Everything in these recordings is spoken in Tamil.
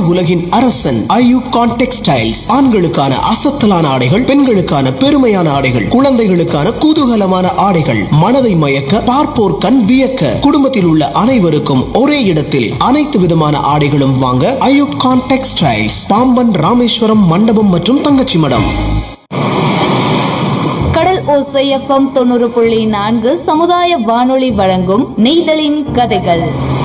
உலகின் அரசன் ஐயூப் கான் டெக்ஸ்டைல்ஸ் ஆண்களுக்கான அசத்தலான ஆடைகள் பெண்களுக்கான பெருமையான ஆடைகள் குழந்தைகளுக்கான குதூகலமான ஆடைகள் மனதை மயக்க பார்ப்போர் கண் வியக்க குடும்பத்தில் உள்ள அனைவருக்கும் ஒரே இடத்தில் அனைத்து விதமான ஆடைகளும் வாங்க ஐயூப் கான் டெக்ஸ்டைல்ஸ் பாம்பன் ராமேஸ்வரம் மண்டபம் மற்றும் தங்கச்சி மடம் கடல் ஓசை எஃப்எம் தொண்ணூறு புள்ளி நான்கு சமுதாய வானொலி வழங்கும் நெய்தலின் கதைகள்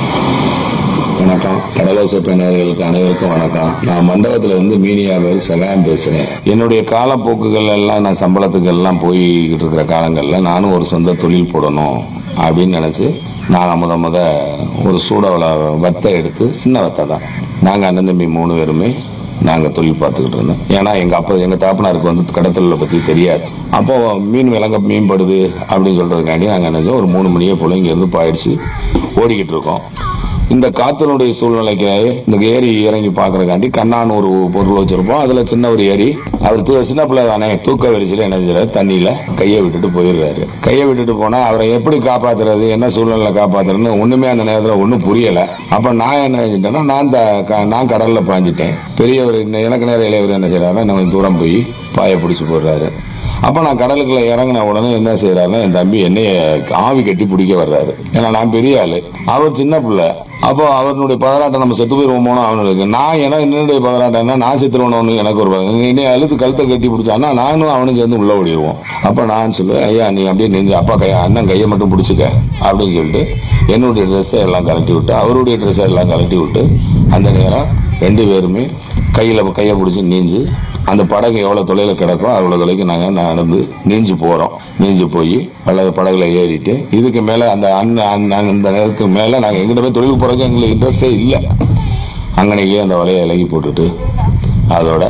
வணக்கம் கடலோசை நேயர்களுக்கு அனைவருக்கும் வணக்கம் நான் மண்டபத்துல இருந்து மீனியாவில் சகாயம் பேசுறேன் என்னுடைய காலப்போக்குகள் எல்லாம் நான் சம்பளத்துக்கு எல்லாம் போய்கிட்டு இருக்கிற காலங்கள்ல நானும் ஒரு சொந்த தொழில் போடணும் அப்படின்னு நினைச்சு நான் முத முத ஒரு சூடாவில் வத்தை எடுத்து சின்ன வத்தை தான் நாங்கள் அண்ணன் தம்பி மூணு பேருமே நாங்கள் தொழில் பார்த்துக்கிட்டு இருந்தோம் ஏன்னா எங்கள் அப்பா எங்கள் தாப்பனாருக்கு வந்து கடத்தொழிலை பற்றி தெரியாது அப்போ மீன் விலங்க மீன்படுது அப்படின்னு சொல்கிறதுக்காண்டி நாங்கள் நினைச்சோம் ஒரு மூணு மணியே போல இங்கேருந்து பாயிடுச்சு ஓடிக்கிட்டு இருக்கோம் இந்த காத்தனுடைய சூழ்நிலைக்கு இந்த ஏரி இறங்கி பார்க்கறதுக்காண்டி கண்ணான்னு ஒரு பொருள் வச்சிருப்போம் அதுல சின்ன ஒரு ஏரி அவர் தூ சின்ன பிள்ளை தானே தூக்க வெறிச்சில என்ன செய்யறாரு தண்ணியில கையை விட்டுட்டு போயிடுறாரு கையை விட்டுட்டு போனா அவரை எப்படி காப்பாத்துறது என்ன சூழ்நிலை காப்பாத்துறதுன்னு ஒண்ணுமே அந்த நேரத்துல ஒண்ணும் புரியல அப்ப நான் என்ன செஞ்சிட்டேன்னா நான் த- க- நான் கடல்ல பாஞ்சிட்டேன் பெரியவர் இன்னும் எனக்கு நேரம் இளையவர் என்ன செய்யறாருன்னா இன்னும் கொஞ்சம் தூரம் போய் பாயை பிடிச்சி போடுறாரு அப்போ நான் கடலுக்குள்ள இறங்கின உடனே என்ன செய்யறாருன்னா என் தம்பி என்னைய ஆவி கட்டி பிடிக்க வர்றாரு ஏன்னா நான் பெரிய ஆளு அவர் சின்ன பிள்ளை அப்போ அவனுடைய பதராட்டம் நம்ம செத்து போயிருவோமோனோ அவனுக்கு நான் ஏன்னா என்னுடைய பதராட்டம் என்ன நான் செத்துருவணும்னு எனக்கு ஒரு பதறாட்டம். என்னை அழுத்து கழுத்தை கட்டி பிடிச்சான்னா நானும் அவனும் சேர்ந்து உள்ள ஓடிடுவோம் அப்போ நான் சொல்லுவேன் ஐயா நீ அப்படியே நின்று அப்பா கையை அண்ணன் கையை மட்டும் பிடிச்சிக்க அப்படின்னு சொல்லிட்டு என்னுடைய ட்ரெஸ்ஸை எல்லாம் கலட்டி விட்டு அவருடைய ட்ரெஸ்ஸை எல்லாம் கலட்டி விட்டு அந்த நேரம் ரெண்டு பேருமே கையில் கையை பிடிச்சி நீஞ்சு அந்த படகு எவ்வளோ தொலைவில் கிடக்கோ அவ்வளோ தொலைக்கு நாங்கள் நடந்து நீஞ்சு போகிறோம் நீஞ்சு போய் பல படகுல ஏறிட்டு இதுக்கு மேலே அந்த அண்ணன் அண்ணன் அந்த நேரத்துக்கு மேலே நாங்கள் எங்கிட்ட போய் தொழில் போகிறதுக்கு எங்களுக்கு இன்ட்ரெஸ்டே இல்லை அங்கனைக்கே அந்த வலையை இலகி போட்டுட்டு அதோட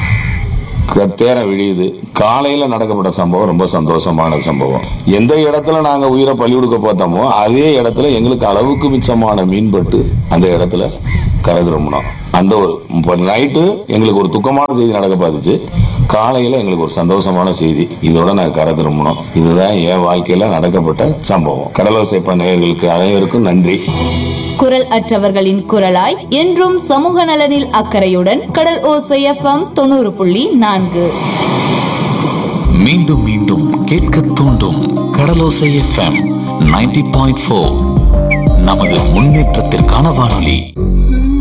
க- தேரம் விடியுது காலையில நடக்கப்பட்ட சம்பவம் ரொம்ப சந்தோஷமான சம்பவம் எந்த இடத்துல நாங்க உயிரை பலி கொடுக்க பார்த்தோமோ அதே இடத்துல எங்களுக்கு அளவுக்கு மிச்சமான மீன்பட்டு அந்த இடத்துல கரை திரும்பினோம் அந்த ஒரு இப்போ நைட்டு எங்களுக்கு ஒரு துக்கமான செய்தி நடக்க பார்த்துச்சு காலையில எங்களுக்கு ஒரு சந்தோஷமான செய்தி இதோட நாங்க கரை திரும்பினோம் இதுதான் என் வாழ்க்கையில நடக்கப்பட்ட சம்பவம் கடலோசை நேயர்களுக்கு அனைவருக்கும் நன்றி குரல் அற்றவர்களின் குரலாய் என்றும் சமூக நலனில் அக்கறையுடன் கடல் ஓசை எஃப்எம் தொண்ணூறு புள்ளி நான்கு மீண்டும் மீண்டும் கேட்க தூண்டும் Kadalosai FM ninety point four நமது முன்னேற்றத்திற்கான வானொலி